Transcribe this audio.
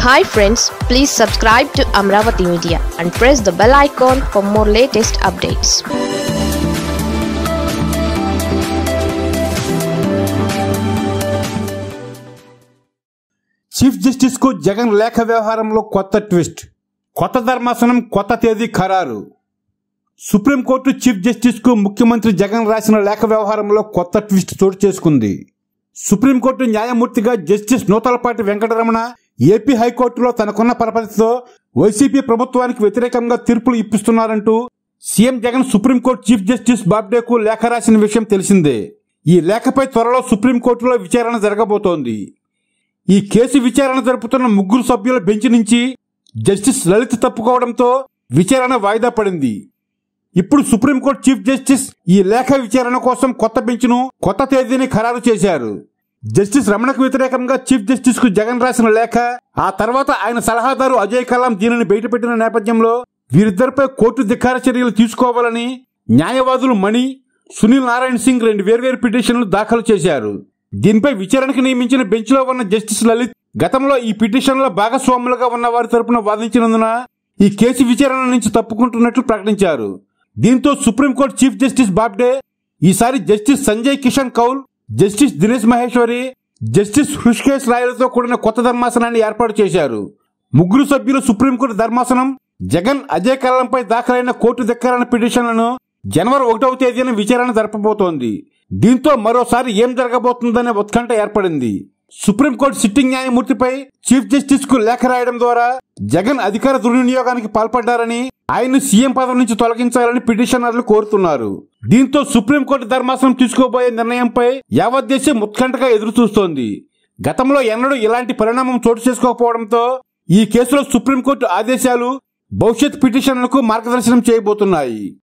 hi friends please subscribe to Amaravati media and press the bell icon for more latest updates chief justice కు జగన్ లేఖ వ్యవహారంలో కొత్త twist కొత్త ధర్మాసనం కొత్త తేదీ ఖరారు సుప్రీంకోర్టు చీఫ్ జస్టిస్ కు ముఖ్యమంత్రి జగన్ రాసిన లేఖ వ్యవహారంలో కొత్త ట్విస్ట్ చోటు చేసుకుంది సుప్రీంకోర్టు న్యాయమూర్తిగా జస్టిస్ నూతలపాటి వెంకటరమణ ఏపీ హైకోర్టులో తనకున్న పరపతితో వైసీపీ ప్రభుత్వానికి వ్యతిరేకంగా తీర్పులు ఇప్పిస్తున్నారంటూ CM Jagan supreme court chief justice బాబ్డేకు లేఖ రాసిన విషయం తెలిసిందే ఈ లేఖపై త్వరలో సుప్రీంకోర్టులో విచారణ జరగబోతోంది ఈ కేసు విచారణ జరుపుతున్న ముగ్గురు సభ్యుల బెంచ్ నుంచి జస్టిస్ లలిత్ తప్పుకోవడంతో విచారణ వాయిదా పడింది ఇప్పుడు సుప్రీంకోర్టు చీఫ్ జస్టిస్ ఈ లేఖ విచారణ కోసం కొత్త బెంచ్ను కొత్త తేదీని ఖరారు చేశారు జస్టిస్ రమణకు వ్యతిరేకంగా చీఫ్ జస్టిస్ కు జగన్ రాసిన లేఖ ఆ తర్వాత ఆయన సలహాదారు అజయ్ కలాం దీనిని బయటపెట్టిన నేపథ్యంలో వీరిద్దరిపై కోర్టు ధిక్కార చర్యలు తీసుకోవాలని న్యాయవాదులు మణి సునీల్ నారాయణ సింగ్ రెండు వేర్వేరు పిటిషన్లు దాఖలు చేశారు దీనిపై విచారణకు నియమించిన బెంచ్లో ఉన్న జస్టిస్ లలిత్ గతంలో ఈ పిటిషన్లో భాగస్వాములుగా ఉన్న వారి తరపున వాదించినందున ఈ కేసు విచారణ నుంచి తప్పుకుంటున్నట్లు ప్రకటించారు దీంతో సుప్రీంకోర్టు చీఫ్ జస్టిస్ బాబ్డే ఈసారి justice Sanjay Kishan Kaul justice Dinesh Maheshwari justice Hrishikesh రాయలతో కూడిన కొత్త ధర్మాసనాన్ని ఏర్పాటు చేశారు ముగ్గురు సభ్యుల సుప్రీంకోర్టు ధర్మాసనం జగన్ అజయ్ కల్లంపై దాఖలైన కోర్టు ధిక్కరణ పిటిషన్లను జనవరి ఒకటవ తేదీన విచారణ జరపబోతోంది దీంతో మరోసారి ఏం జరగబోతుందనే ఉత్కంఠ ఏర్పడింది సుప్రీంకోర్టు సిట్టింగ్ న్యాయమూర్తిపై చీఫ్ జస్టిస్ కు లేఖ రాయడం ద్వారా జగన్ అధికార దుర్వినియోగానికి పాల్పడ్డారని ఆయన్ను సీఎం పదవి నుంచి తొలగించాలని పిటిషనర్లు కోరుతున్నారు దీంతో సుప్రీంకోర్టు ధర్మాసనం తీసుకోబోయే నిర్ణయంపై యావత్ దేశం ఉత్కంఠగా ఎదురుచూస్తోంది గతంలో ఎన్నడూ ఇలాంటి పరిణామం చోటు చేసుకోకపోవడంతో ఈ కేసులో సుప్రీంకోర్టు ఆదేశాలు భవిష్యత్ పిటిషన్లకు మార్గదర్శనం చేయబోతున్నాయి